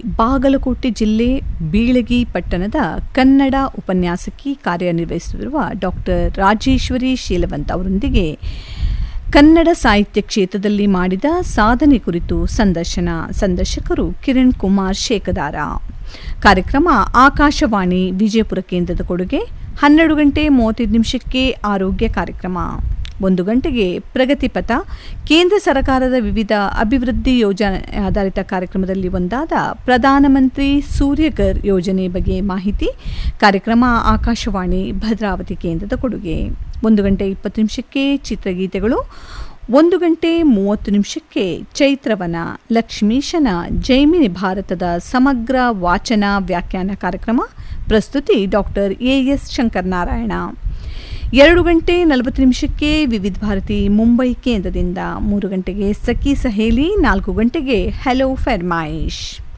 ಬಾಗಲಕೋಟೆ ಜಿಲ್ಲೆ ಬೀಳಗಿ ಪಟ್ಟಣದ ಕನ್ನಡ ಉಪನ್ಯಾಸಕಿ ಕಾರ್ಯನಿರ್ವಹಿಸುತ್ತಿರುವ ಡಾಕ್ಟರ್ ರಾಜೇಶ್ವರಿ ಶೀಲವಂತ್ ಅವರೊಂದಿಗೆ ಕನ್ನಡ ಸಾಹಿತ್ಯ ಕ್ಷೇತ್ರದಲ್ಲಿ ಮಾಡಿದ ಸಾಧನೆ ಕುರಿತು ಸಂದರ್ಶನ ಸಂದರ್ಶಕರು ಕಿರಣ್ ಕುಮಾರ್ ಶೇಕದಾರ ಕಾರ್ಯಕ್ರಮ ಆಕಾಶವಾಣಿ ವಿಜಯಪುರ ಕೇಂದ್ರದ ಕೊಡುಗೆ ಹನ್ನೆರಡು ಗಂಟೆ ಮೂವತ್ತೈದು ನಿಮಿಷಕ್ಕೆ ಆರೋಗ್ಯ ಕಾರ್ಯಕ್ರಮ ಒಂದು ಗಂಟೆಗೆ ಪ್ರಗತಿಪಥ ಕೇಂದ್ರ ಸರ್ಕಾರದ ವಿವಿಧ ಅಭಿವೃದ್ಧಿ ಯೋಜನೆ ಆಧಾರಿತ ಕಾರ್ಯಕ್ರಮದಲ್ಲಿ ಒಂದಾದ ಪ್ರಧಾನಮಂತ್ರಿ ಸೂರ್ಯಗರ್ ಯೋಜನೆ ಬಗ್ಗೆ ಮಾಹಿತಿ ಕಾರ್ಯಕ್ರಮ ಆಕಾಶವಾಣಿ ಭದ್ರಾವತಿ ಕೇಂದ್ರದ ಕೊಡುಗೆ ಒಂದು ಗಂಟೆ ಇಪ್ಪತ್ತು ನಿಮಿಷಕ್ಕೆ ಚಿತ್ರಗೀತೆಗಳು ಒಂದು ಗಂಟೆ ಮೂವತ್ತು ನಿಮಿಷಕ್ಕೆ ಚೈತ್ರವನ ಲಕ್ಷ್ಮೀಶನ ಜೈಮಿನಿ ಭಾರತದ ಸಮಗ್ರ ವಾಚನ ವ್ಯಾಖ್ಯಾನ ಕಾರ್ಯಕ್ರಮ ಪ್ರಸ್ತುತಿ ಡಾಕ್ಟರ್ ಎ ಎಸ್ ಶಂಕರನಾರಾಯಣ ಎರಡು ಗಂಟೆ ನಲವತ್ತು ನಿಮಿಷಕ್ಕೆ ವಿವಿಧ ಭಾರತಿ ಮುಂಬೈ ಕೇಂದ್ರದಿಂದ ಮೂರು ಗಂಟೆಗೆ ಸಖಿ ಸಹೇಲಿ ನಾಲ್ಕು ಗಂಟೆಗೆ ಹಲೋ ಫರ್ಮಾಯಿಶ್